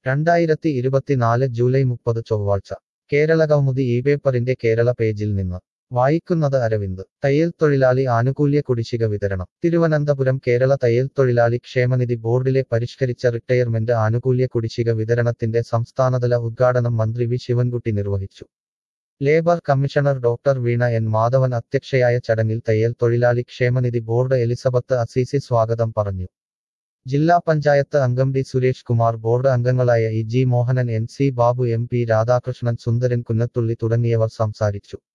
രണ്ടായിരത്തി ഇരുപത്തിനാല് ജൂലൈ മുപ്പത് ചൊവ്വാഴ്ച കേരള കൗമുദി ഈ പേപ്പറിന്റെ കേരള പേജിൽ നിന്ന് വായിക്കുന്നത് അരവിന്ദ് തയ്യൽ തൊഴിലാളി ആനുകൂല്യ കുടിശ്ശിക വിതരണം തിരുവനന്തപുരം കേരള തയ്യൽ തൊഴിലാളി ക്ഷേമനിധി ബോർഡിലെ പരിഷ്കരിച്ച റിട്ടയർമെന്റ് ആനുകൂല്യ കുടിശ്ശിക വിതരണത്തിന്റെ സംസ്ഥാനതല ഉദ്ഘാടനം മന്ത്രി വി ശിവൻകുട്ടി നിർവഹിച്ചു labour commissioner doctor Veena N Madhavan അധ്യക്ഷയായ ചടങ്ങിൽ തയ്യൽ തൊഴിലാളി ക്ഷേമനിധി ബോർഡ് എലിസബത്ത് അസീസി സ്വാഗതം പറഞ്ഞു ജില്ലാ പഞ്ചായത്ത് അംഗം ഡി സുരേഷ് കുമാർ ബോർഡ് അംഗങ്ങളായ E G Mohanan N C Babu M P Radhakrishnan Sundaran Kunnathully തുടങ്ങിയവർ സംസാരിച്ചു